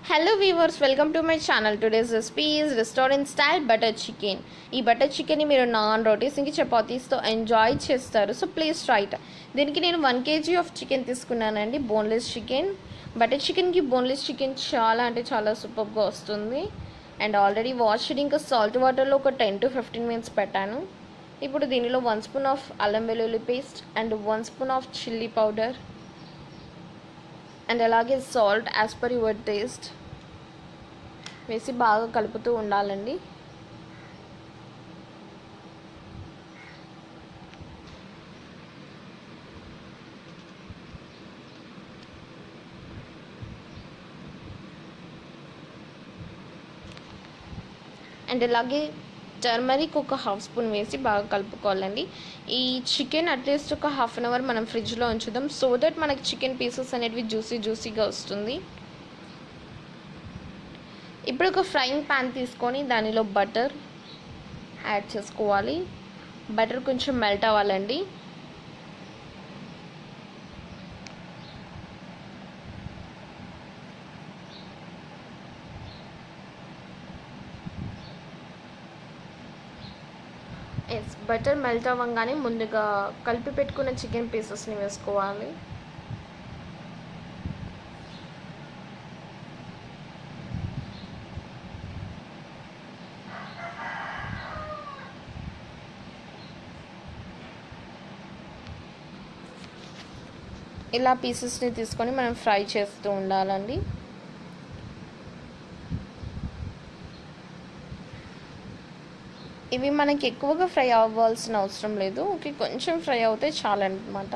hello viewers welcome to my channel today's recipe is restaurant style butter chicken ఈ butter చికెన్ని మీరు నాన్ రోటీస్ ఇంక చపాతీస్తో ఎంజాయ్ చేస్తారు సో ప్లీజ్ ట్రైట్ దీనికి నేను వన్ కేజీ ఆఫ్ చికెన్ తీసుకున్నానండి బోన్లెస్ చికెన్ బటర్ చికెన్కి బోన్లెస్ చికెన్ చాలా అంటే చాలా సూపర్గా వస్తుంది అండ్ ఆల్రెడీ వాష్ ఇంకా సాల్ట్ వాటర్లో ఒక టెన్ టు ఫిఫ్టీన్ మినిట్స్ పెట్టాను ఇప్పుడు దీనిలో వన్ స్పూన్ ఆఫ్ అల్లం వెల్లుల్లి paste and one spoon of chilli powder and అలాగే salt as per your taste వేసి బాగా కలుపుతూ ఉండాలండి అండ్ అలాగే టర్మరిక్ ఒక హాఫ్ స్పూన్ వేసి బాగా కలుపుకోవాలండి ఈ చికెన్ అట్లీస్ట్ ఒక హాఫ్ అన్ అవర్ మనం ఫ్రిడ్జ్లో ఉంచుదాం సో దట్ మనకి చికెన్ పీసెస్ అనేటివి జ్యూసీ జ్యూసీగా వస్తుంది ఇప్పుడు ఒక ఫ్రైయింగ్ ప్యాన్ తీసుకొని దానిలో బటర్ యాడ్ చేసుకోవాలి బటర్ కొంచెం మెల్ట్ అవ్వాలండి ఎస్ బటర్ మెల్ట్ అవ్వగానే ముందుగా కలిపి పెట్టుకున్న చికెన్ పీసెస్ని వేసుకోవాలి ఇలా పీసెస్ని తీసుకొని మనం ఫ్రై చేస్తూ ఉండాలండి ఇవి మనకి ఎక్కువగా ఫ్రై అవ్వాల్సిన అవసరం లేదు ఓకే కొంచెం ఫ్రై అవుతే చాలన్నమాట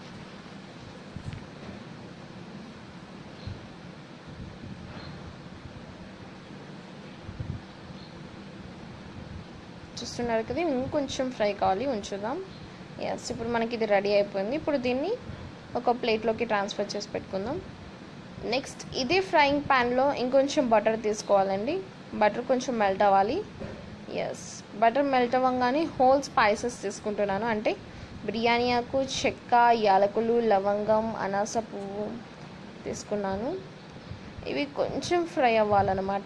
చూస్తున్నారు కదా ఇంకొంచెం ఫ్రై కావాలి ఉంచుదాం ఎస్ ఇప్పుడు మనకి ఇది రెడీ అయిపోయింది ఇప్పుడు దీన్ని ఒక ప్లేట్లోకి ట్రాన్స్ఫర్ చేసి పెట్టుకుందాం నెక్స్ట్ ఇదే ఫ్రైయింగ్ ప్యాన్లో ఇంకొంచెం బటర్ తీసుకోవాలండి బటర్ కొంచెం మెల్ట్ అవ్వాలి ఎస్ బటర్ మెల్ట్ అవ్వగానే హోల్ స్పైసెస్ తీసుకుంటున్నాను అంటే బిర్యానీ ఆకు చెక్క యాలకులు లవంగం అనాస పువ్వు తీసుకున్నాను ఇవి కొంచెం ఫ్రై అవ్వాలన్నమాట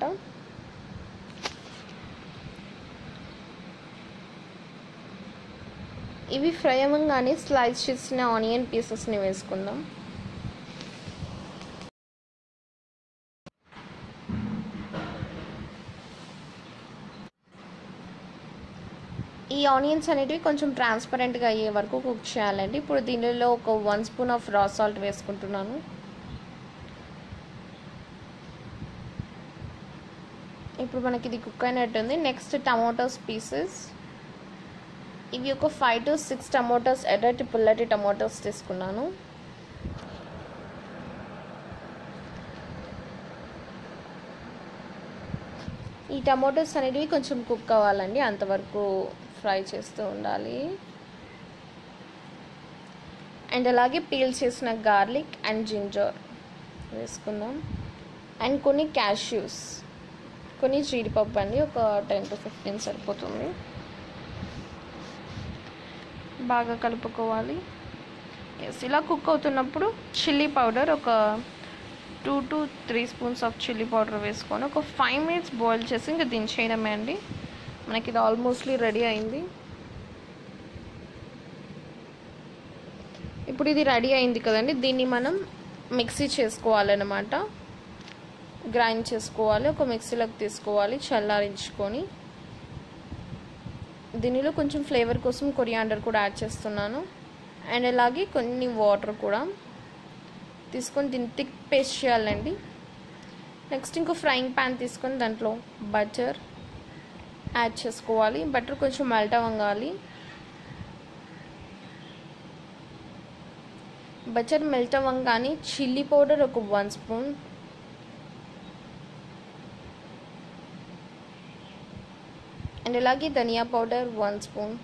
ఇవి ఫ్రై అవ్వగానే స్లైస్ చేసిన ఆనియన్ పీసెస్ని వేసుకుందాం ఈ ఆనియన్స్ అనేటివి కొంచెం ట్రాన్స్పరెంట్గా అయ్యే వరకు కుక్ చేయాలండి ఇప్పుడు దీనిలో ఒక one spoon of raw salt వేసుకుంటున్నాను ఇప్పుడు మనకి ఇది కుక్ అయినట్టుంది నెక్స్ట్ టమాటోస్ పీసెస్ ఇవి ఒక ఫైవ్ టు సిక్స్ టమాటోస్ ఎర్రటి పుల్లటి టమాటోస్ తీసుకున్నాను ఈ టమాటోస్ అనేటివి కొంచెం కుక్ అవ్వాలండి అంతవరకు ఫ్రై చేస్తూ ఉండాలి అండ్ అలాగే పీల్ చేసిన గార్లిక్ అండ్ జింజర్ వేసుకుందాం అండ్ కొన్ని క్యాష్యూస్ కొన్ని జీడిపప్పు అండి ఒక టెన్ టు ఫిఫ్టీన్ సరిపోతుంది బాగా కలుపుకోవాలి ఎస్ ఇలా కుక్ అవుతున్నప్పుడు చిల్లీ పౌడర్ ఒక two to three spoons of chilli powder వేసుకొని ఒక ఫైవ్ మినిట్స్ బాయిల్ చేసి ఇంకా దించేయడమే అండి మనకి ఇది ఆల్మోస్ట్లీ రెడీ అయింది ఇప్పుడు ఇది రెడీ అయింది కదండి దీన్ని మనం మిక్సీ చేసుకోవాలన్నమాట గ్రైండ్ చేసుకోవాలి ఒక మిక్సీలోకి తీసుకోవాలి చల్లారించుకొని దీనిలో కొంచెం ఫ్లేవర్ కోసం కొరియాండర్ కూడా యాడ్ చేస్తున్నాను అండ్ అలాగే కొన్ని వాటర్ కూడా తీసుకొని దీన్ని థిక్ పేస్ట్ చేయాలండి నెక్స్ట్ ఇంకో ఫ్రైయింగ్ ప్యాన్ తీసుకొని దాంట్లో బటర్ యాడ్ చేసుకోవాలి బటర్ కొంచెం మెల్ట్ అవ్వాలి బటర్ మెల్ట్ అవ్వగానే చిల్లీ పౌడర్ ఒక వన్ స్పూన్ అండ్ అలాగే ధనియా పౌడర్ వన్ స్పూన్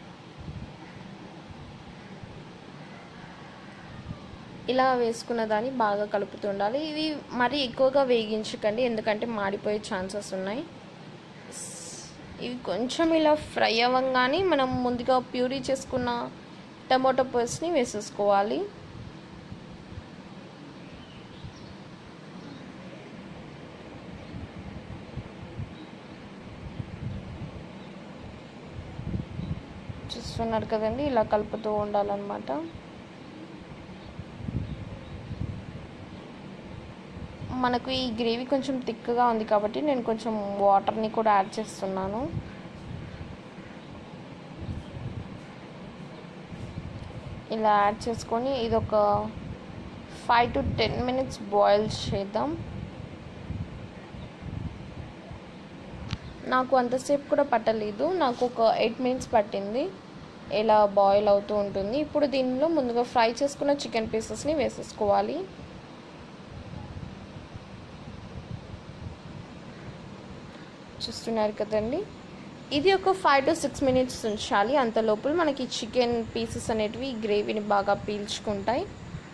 ఇలా వేసుకున్న దాన్ని బాగా కలుపుతుండాలి ఇవి మరీ ఎక్కువగా వేగించకండి ఎందుకంటే మాడిపోయే ఛాన్సెస్ ఉన్నాయి ఇవి కొంచెం ఇలా ఫ్రై అవ్వగానే మనం ముందుగా ప్యూరీ చేసుకున్న టమాటో పేస్ట్ని వేసేసుకోవాలి చూస్తున్నారు కదండి ఇలా కలుపుతూ ఉండాలన్నమాట మనకు ఈ గ్రేవీ కొంచెం థిక్గా ఉంది కాబట్టి నేను కొంచెం వాటర్ని కూడా యాడ్ చేస్తున్నాను ఇలా యాడ్ చేసుకొని ఇది ఒక five to ten minutes boil చేద్దాం నాకు అంతసేపు కూడా పట్టలేదు నాకు ఒక ఎయిట్ మినిట్స్ పట్టింది ఇలా బాయిల్ అవుతూ ఉంటుంది ఇప్పుడు దీనిలో ముందుగా ఫ్రై చేసుకున్న చికెన్ పీసెస్ని వేసేసుకోవాలి చూస్తున్నారు కదండి ఇది ఒక ఫైవ్ టు సిక్స్ మినిట్స్ ఉంచాలి అంత లోపల మనకి చికెన్ పీసెస్ అనేటివి గ్రేవీని బాగా పీల్చుకుంటాయి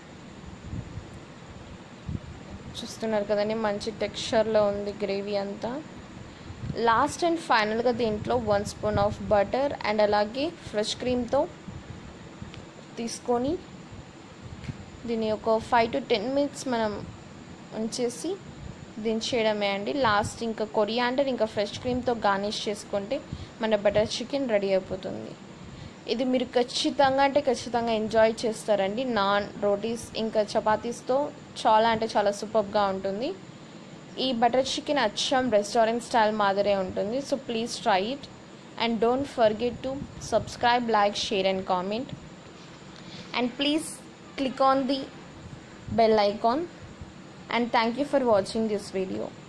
చూస్తున్నారు కదండి మంచి టెక్స్చర్లో ఉంది గ్రేవీ అంతా లాస్ట్ అండ్ ఫైనల్గా దీంట్లో one spoon of butter and అలాగే ఫ్రెష్ క్రీమ్తో తీసుకొని దీన్ని ఒక ఫైవ్ టు టెన్ మినిట్స్ మనం ఉంచేసి దించేయడమే అండి లాస్ట్ ఇంకా కొరియాండర్ ఇంకా ఫ్రెష్ క్రీమ్తో గార్నిష్ చేసుకుంటే మన బటర్ చికెన్ రెడీ అయిపోతుంది ఇది మీరు ఖచ్చితంగా అంటే ఖచ్చితంగా ఎంజాయ్ చేస్తారండి నాన్ రోటీస్ ఇంకా చపాతీస్తో చాలా అంటే చాలా సూపర్గా ఉంటుంది ఈ బటర్ చికెన్ అచ్చం రెస్టారెంట్ స్టైల్ మాదిరే ఉంటుంది so please try it and don't forget to subscribe like share and comment and please click on the bell icon and thank you for watching this video